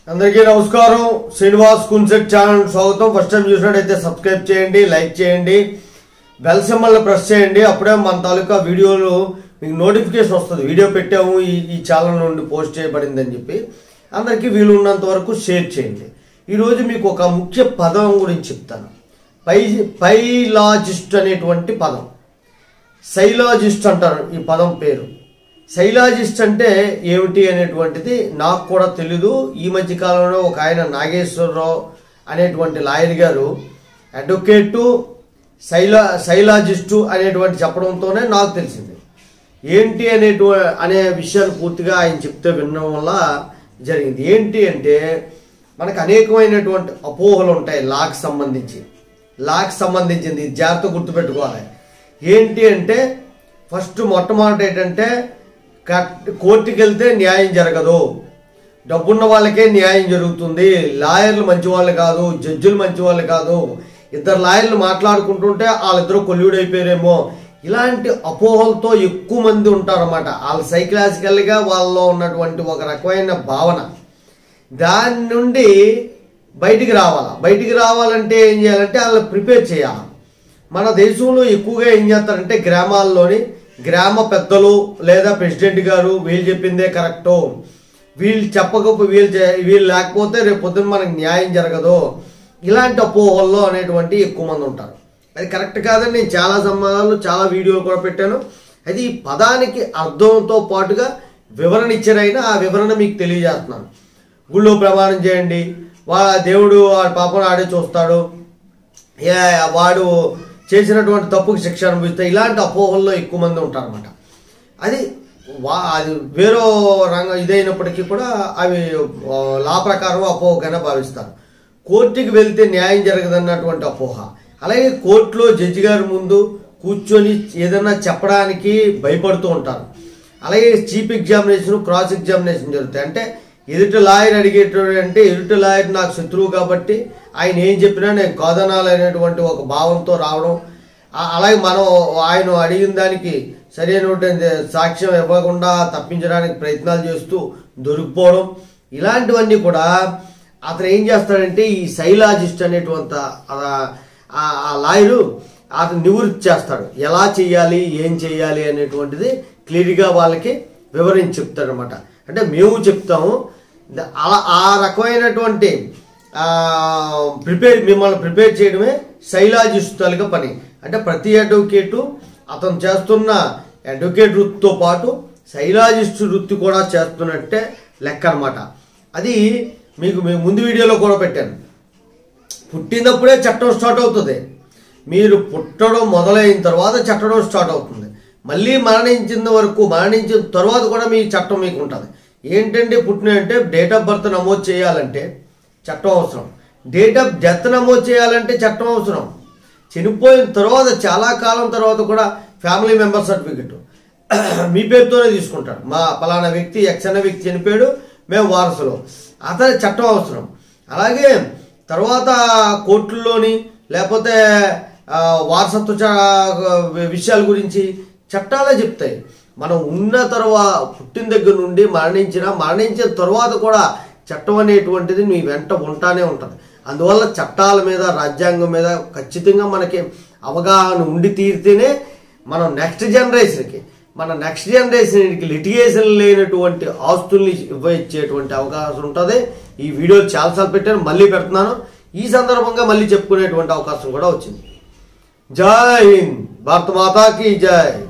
అందరికీ నమస్కారం శ్రీనివాస్ కున్సెట్ ఛానల్ స్వాగతం ఫస్ట్ టైం చూసినట్టయితే సబ్స్క్రైబ్ చేయండి లైక్ చేయండి బెల్ సింబల్ని ప్రెస్ చేయండి అప్పుడే మన తాలూకా వీడియోలు మీకు నోటిఫికేషన్ వస్తుంది వీడియో పెట్టాము ఈ ఈ ఛానల్ నుండి పోస్ట్ చేయబడింది అని చెప్పి అందరికీ వీలు ఉన్నంత వరకు షేర్ చేయండి ఈరోజు మీకు ఒక ముఖ్య పదం గురించి చెప్తాను పై పైలాజిస్ట్ అనేటువంటి పదం సైలాజిస్ట్ అంటారు ఈ పదం పేరు సైలాజిస్ట్ అంటే ఏమిటి అనేటువంటిది నాకు కూడా తెలీదు ఈ మధ్య కాలంలో ఒక ఆయన నాగేశ్వరరావు అనేటువంటి లాయర్ గారు అడ్వకేటు సైలా సైలాజిస్టు అనేటువంటి చెప్పడంతోనే నాకు తెలిసింది ఏంటి అనేటు అనే విషయాలు పూర్తిగా ఆయన చెప్తే వినడం వల్ల జరిగింది ఏంటి అంటే మనకు అనేకమైనటువంటి అపోహలు ఉంటాయి లాకి సంబంధించి లాకి సంబంధించింది ఇది జాగ్రత్త గుర్తుపెట్టుకోవాలి ఏంటి అంటే ఫస్ట్ మొట్టమొదటి ఏంటంటే కట్- కోర్టుకి వెళ్తే న్యాయం జరగదు డబ్బున్న వాళ్ళకే న్యాయం జరుగుతుంది లాయర్లు మంచి వాళ్ళు కాదు జడ్జిలు మంచి వాళ్ళు కాదు ఇద్దరు లాయర్లు మాట్లాడుకుంటుంటే వాళ్ళిద్దరూ కొల్లుడు అయిపోయారేమో ఇలాంటి అపోహలతో ఎక్కువ మంది ఉంటారన్నమాట వాళ్ళ సైకలాజికల్గా వాళ్ళలో ఉన్నటువంటి ఒక రకమైన భావన దాని నుండి బయటికి రావాలా బయటికి రావాలంటే ఏం చేయాలంటే వాళ్ళని ప్రిపేర్ చేయాలి మన దేశంలో ఎక్కువగా ఏం చేస్తారంటే గ్రామాల్లోని గ్రామ పెద్దలు లేదా ప్రెసిడెంట్ గారు వీళ్ళు చెప్పిందే కరెక్టు వీళ్ళు చెప్పకపో వీళ్ళు చే- వీళ్ళు లేకపోతే రేపు పొద్దున్న మనకు న్యాయం జరగదు ఇలాంటి అపోహల్లో అనేటువంటి ఎక్కువ మంది ఉంటారు అది కరెక్ట్ కాదని నేను చాలా సంబంధాలు చాలా వీడియోలు కూడా పెట్టాను అది ఈ పదానికి అర్థంతో పాటుగా వివరణ ఇచ్చారైనా ఆ వివరణ మీకు తెలియజేస్తున్నాను గుళ్ళో ప్రమాణం చేయండి వా దేవుడు వాడి పాపను ఆడే చూస్తాడు ఏ వాడు చేసినటువంటి తప్పుకి శిక్ష అనుభవిస్తే ఇలాంటి అపోహల్లో ఎక్కువ మంది ఉంటారన్నమాట అది వా అది వేరే రంగ ఇదైనప్పటికీ కూడా అవి ఆ, లా ప్రకారం అపోహగానే భావిస్తారు కోర్టుకి వెళ్తే న్యాయం జరగదన్నటువంటి అపోహ అలాగే కోర్టులో జడ్జి గారి ముందు కూర్చొని ఏదైనా చెప్పడానికి భయపడుతూ ఉంటారు అలాగే చీఫ్ ఎగ్జామినేషన్ క్రాస్ ఎగ్జామినేషన్ జరుగుతాయి అంటే ఎదుటి లాయర్ అడిగేటోడు అంటే ఎదుటి లాయర్ నాకు శత్రువు కాబట్టి ఆయన ఏం చెప్పినా నేను కాదనాలనేటువంటి ఒక భావంతో రావడం ఆ- అలాగే మనం ఆయన అడిగిన దానికి సరైనటువంటి సాక్ష్యం ఇవ్వకుండా తప్పించడానికి ప్రయత్నాలు చేస్తూ దొరికిపోవడం ఇలాంటివన్నీ కూడా అతను ఏం చేస్తాడంటే ఈ సైలాజిస్ట్ అనేటువంటి ఆ- ఆ- ఆ లాయరు అతను నివృత్తి చేస్తాడు ఎలా చేయాలి ఏం చేయాలి అనేటువంటిది క్లియర్గా వాళ్ళకి వివరించి చెప్తాడు అనమాట అంటే మేము చెప్తాము ద- అలా ఆ రకమైనటువంటి ప్రిపేర్ మిమ్మల్ని ప్రిపేర్ చేయడమే శైలాజిస్ట్ తాలూకా పని అంటే ప్రతి అడ్వకేటు అతను చేస్తున్న అడ్వకేట్ వృత్తితో పాటు శైలాజిస్ట్ వృత్తి కూడా చేస్తున్నట్టే లెక్క అనమాట అది మీకు మీ ముందు వీడియోలో కూడా పెట్టాను పుట్టినప్పుడే చట్టం స్టార్ట్ అవుతుంది మీరు పుట్టడం మొదలైన తర్వాత చట్టడం స్టార్ట్ అవుతుంది మళ్ళీ మరణించిన వరకు మరణించిన తర్వాత కూడా మీ చట్టం మీకు ఉంటుంది ఏంటంటే పుట్టిన అంటే డేట్ ఆఫ్ బర్త్ నమోదు చేయాలంటే చట్టం అవసరం డేట్ ఆఫ్ డెత్ నమోదు చేయాలంటే చట్టం అవసరం చనిపోయిన తర్వాత చాలా కాలం తర్వాత కూడా ఫ్యామిలీ మెంబర్ సర్టిఫికెట్ మీ పేరుతోనే తీసుకుంటాడు మా పలానా వ్యక్తి ఎక్స్ అనే వ్యక్తి చనిపోయాడు మేము వారసులు అతని చట్టం అవసరం అలాగే తర్వాత కోర్టుల్లోని లేకపోతే ఆ, వారసత్వ చ- విషయాల గురించి చట్టాలే చెప్తాయి మనం ఉన్న తర్వాత పుట్టిన దగ్గర నుండి మరణించిన మరణించిన తర్వాత కూడా చట్టం అనేటువంటిది మీ వెంట ఉంటానే ఉంటుంది అందువల్ల చట్టాల మీద రాజ్యాంగం మీద ఖచ్చితంగా మనకి అవగాహన ఉండి తీరితేనే మనం నెక్స్ట్ జనరేషన్కి మన నెక్స్ట్ జనరేషన్కి లిటిగేషన్ లేనటువంటి ఆస్తుల్ని ఇవ్వచ్చేటువంటి అవకాశం ఉంటుంది ఈ వీడియో చాలాసార్లు పెట్టాను మళ్ళీ పెడుతున్నాను ఈ సందర్భంగా మళ్ళీ చెప్పుకునేటువంటి అవకాశం కూడా వచ్చింది జై హింద్ భారత మాతాకి జై